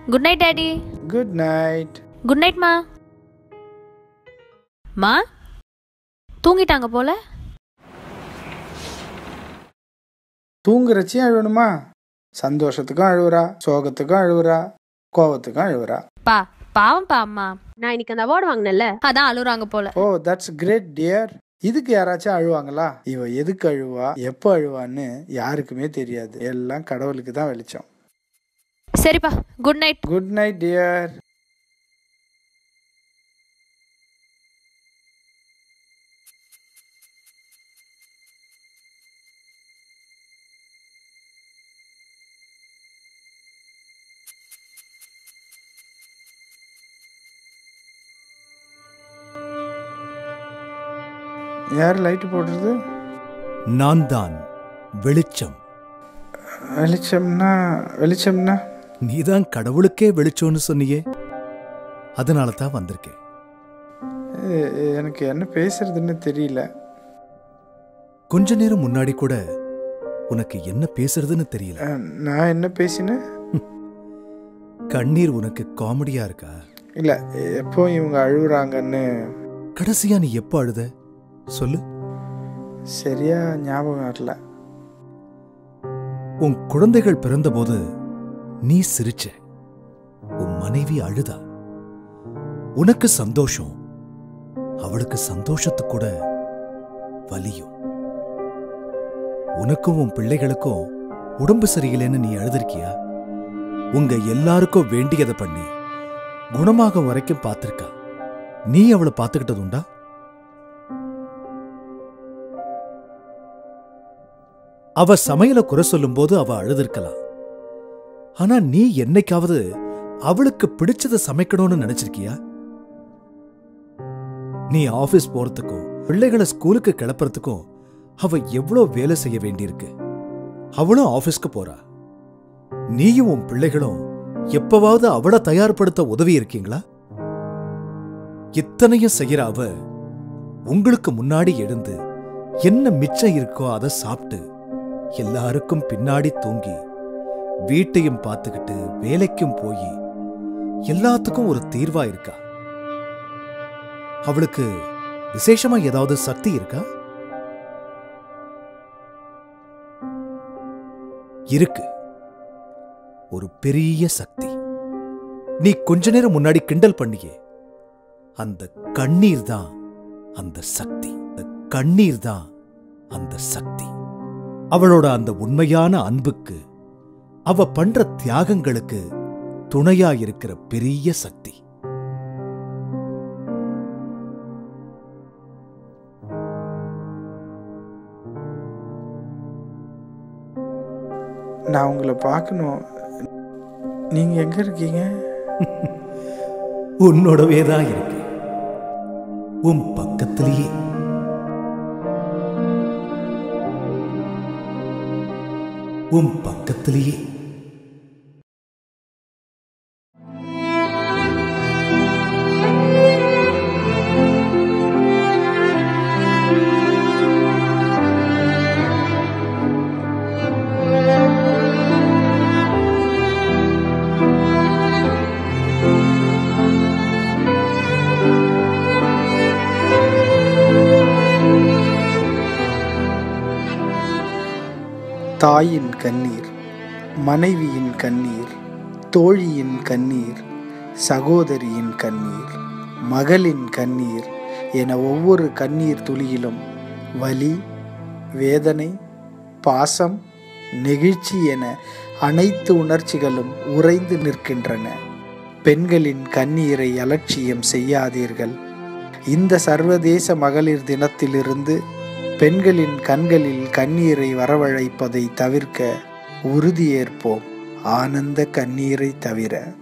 good night daddy good night good night மா மா தூங்கிட்டாங்க போல தூங்குறச்சியும் அழுவணுமா சந்தோஷத்துக்கும் அழுவுறா சோகத்துக்கும் அழுவுறா கோவத்துக்கும் அழுவுறா பா பாவம் பா அம்மா நான் இன்னைக்கு அந்த அவார்டு வாங்கினேன்ல அதான் அழுறாங்க போல ஓ தட்ஸ் கிரேட் டியர் இதுக்கு யாராச்சும் அழுவாங்களா இவ எதுக்கு அழுவா எப்போ அழுவான்னு யாருக்குமே தெரியாது எல்லாம் கடவுளுக்கு தான் வெளிச்சம் சரிப்பா good night good night dear யார் லைட் போடுறது நான் தான் வெளிச்சம் வெளிச்சம்னா வெளிச்சம்னா நீதான் கடவுளுக்கே வெளிச்சம்னு சொன்னியே அதனால தான் வந்திருக்கேன் எ- எனக்கு என்ன பேசுறதுன்னு தெரியல கொஞ்ச நேரம் முன்னாடி கூட உனக்கு என்ன பேசுறதுன்னு தெரியல அஹ், நான் என்ன பேசினேன் கண்ணீர் உனக்கு காமெடியா இருக்கா இல்ல எப்போ இவங்க அழுகுறாங்கன்னு கடைசியா நீ எப்போ அழுத சொல்லு சரியா ஞாபகம் வரல உன் குழந்தைகள் பிறந்தபோது நீ சிரிச்ச உன் மனைவி அழுதா உனக்கு சந்தோஷம் அவளுக்கு சந்தோஷத்து கூட வலியும் உனக்கும் உன் பிள்ளைகளுக்கும் உடம்பு சரியில்லைன்னு நீ அழுதிருக்கியா உங்க எல்லாருக்கும் வேண்டியதை பண்ணி குணமாக வரைக்கும் பார்த்திருக்கா நீ அவளை பார்த்துக்கிட்டது உண்டா அவ சமையல குறை சொல்லும்போது அவ அழுதிருக்கலாம் ஆனா நீ என்னைக்காவது அவளுக்கு பிடிச்சத சமைக்கணும்னு நினைச்சிருக்கியா நீ ஆபீஸ் போறதுக்கும் பிள்ளைகளை ஸ்கூலுக்கு கிளப்புறதுக்கும் அவ எவ்வளோ வேலை செய்ய வேண்டியிருக்கு அவளும் ஆபீஸ்க்கு போறா நீயும் உன் பிள்ளைகளும் எப்பவாவது அவளை தயார்படுத்த உதவி இருக்கீங்களா இத்தனையும் செய்யற அவ உங்களுக்கு முன்னாடி எழுந்து என்ன மிச்சம் இருக்கோ அதை சாப்பிட்டு எல்லாருக்கும் பின்னாடி தூங்கி வீட்டையும் பார்த்துக்கிட்டு வேலைக்கும் போய் எல்லாத்துக்கும் ஒரு தீர்வா இருக்கா அவளுக்கு விசேஷமா ஏதாவது சக்தி இருக்கா இருக்கு ஒரு பெரிய சக்தி நீ கொஞ்ச நேரம் முன்னாடி கிண்டல் பண்ணியே அந்த கண்ணீர் தான் அந்த சக்தி அந்த கண்ணீர் தான் அந்த சக்தி அவளோட அந்த உண்மையான அன்புக்கு அவ பண்ற தியாகங்களுக்கு துணையா இருக்கிற பெரிய சக்தி நான் உங்களை பார்க்கணும் நீங்க எங்க இருக்கீங்க உன்னோடவே தான் இருக்கு உன் பக்கத்திலேயே உன் பக்கத்திலேயே தாயின் கண்ணீர் மனைவியின் கண்ணீர் தோழியின் கண்ணீர் சகோதரியின் கண்ணீர் மகளின் கண்ணீர் என ஒவ்வொரு கண்ணீர் துளியிலும் வலி வேதனை பாசம் நெகிழ்ச்சி என அனைத்து உணர்ச்சிகளும் உறைந்து நிற்கின்றன பெண்களின் கண்ணீரை அலட்சியம் செய்யாதீர்கள் இந்த சர்வதேச மகளிர் தினத்திலிருந்து பெண்களின் கண்களில் கண்ணீரை வரவழைப்பதை தவிர்க்க உறுதியேற்போம் ஆனந்த கண்ணீரை தவிர